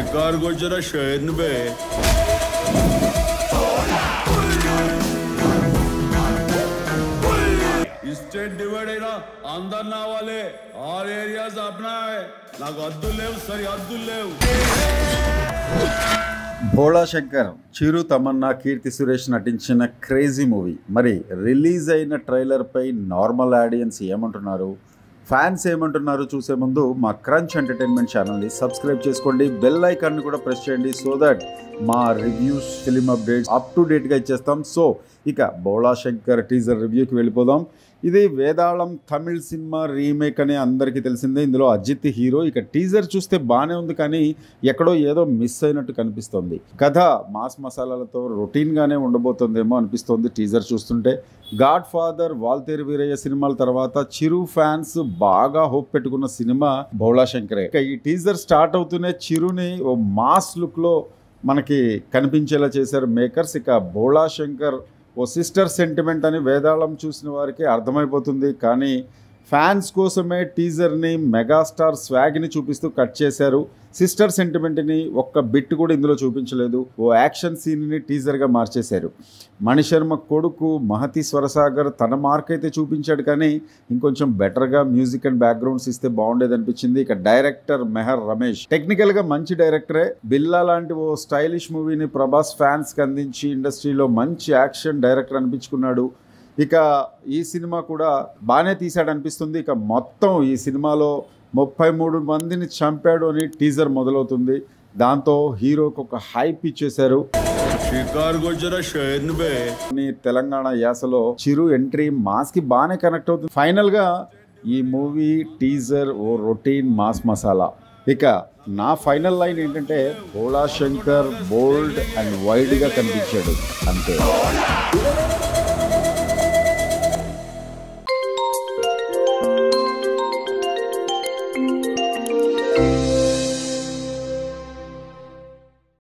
शिकार को जरा शहर बे స్టేట్ డివైడ్ అయినా అందరు నా వాళ్ళే ఆల్ ఏరియాస్ అప్నా నాకు అద్దులు లేవు సరి అద్దులు లేవు భోళా శంకర్ చిరు తమన్నా కీర్తి సురేష్ నటించిన క్రేజీ మూవీ మరి రిలీజ్ అయిన ట్రైలర్పై నార్మల్ ఆడియన్స్ ఏమంటున్నారు ఫ్యాన్స్ ఏమంటున్నారు చూసే ముందు మా క్రంచ్ ఎంటర్టైన్మెంట్ ఛానల్ని సబ్స్క్రైబ్ చేసుకోండి బెల్ ఐకాన్ని కూడా ప్రెస్ చేయండి సో దట్ మా reviews film updates up to డేట్గా ఇచ్చేస్తాం సో ఇక బోళా శంకర్ టీజర్ రివ్యూకి వెళ్ళిపోదాం ఇది వేదాళం తమిళ్ సినిమా రీమేక్ అని అందరికీ తెలిసిందే ఇందులో అజిత్ హీరో ఇక టీజర్ చూస్తే బాగానే ఉంది కానీ ఎక్కడో ఏదో మిస్ అయినట్టు కనిపిస్తోంది కథ మాస్ మసాలాలతో రొటీన్గానే ఉండబోతుందేమో అనిపిస్తోంది టీజర్ చూస్తుంటే గాడ్ ఫాదర్ వాల్తేరు వీరయ్య సినిమాల తర్వాత చిరు ఫ్యాన్స్ బాగా హోప్ పెట్టుకున్న సినిమా బౌళా శంకరే ఇక ఈ టీజర్ స్టార్ట్ అవుతూనే చిరుని ఓ మాస్ లుక్లో మనకి కనిపించేలా చేశారు మేకర్స్ ఇక బోళా శంకర్ ఓ సిస్టర్ సెంటిమెంట్ అని వేదాళం చూసిన వారికి అర్థమైపోతుంది కానీ ఫ్యాన్స్ కోసమే టీజర్ని మెగాస్టార్ స్వాగ్ని చూపిస్తూ కట్ చేశారు సిస్టర్ సెంటిమెంట్ని ఒక్క బిట్ కూడా ఇందులో చూపించలేదు ఓ యాక్షన్ సీన్ని టీజర్గా మార్చేశారు మణిశర్మ కొడుకు మహతి స్వరసాగర్ తన మార్క్ అయితే చూపించాడు కానీ ఇంకొంచెం బెటర్గా మ్యూజిక్ అండ్ బ్యాక్గ్రౌండ్స్ ఇస్తే బాగుండేది అనిపించింది ఇక డైరెక్టర్ మెహర్ రమేష్ టెక్నికల్గా మంచి డైరెక్టరే బిల్లా లాంటి ఓ స్టైలిష్ మూవీని ప్రభాస్ ఫ్యాన్స్కి అందించి ఇండస్ట్రీలో మంచి యాక్షన్ డైరెక్టర్ అనిపించుకున్నాడు ఇక ఈ సినిమా కూడా బాగానే తీశాడు అనిపిస్తుంది ఇక మొత్తం ఈ సినిమాలో ముప్పై మూడు మందిని చంపాడు అని టీజర్ మొదలవుతుంది దాంతో హీరోకి ఒక హైప్ ఇచ్చేశారు शिकार को जरा शहर बे అని తెలంగాణ యాసలో చిరు ఎంట్రీ మాస్ కి బాగానే కనెక్ట్ అవుతుంది ఫైనల్ గా ఈ మూవీ టీజర్ ఓ రొటీన్ మాస్ మసాలా ఇక నా ఫైనల్ లైన్ ఏంటంటే Bhola Shankar bold and wide గా కనిపించాడు అంతే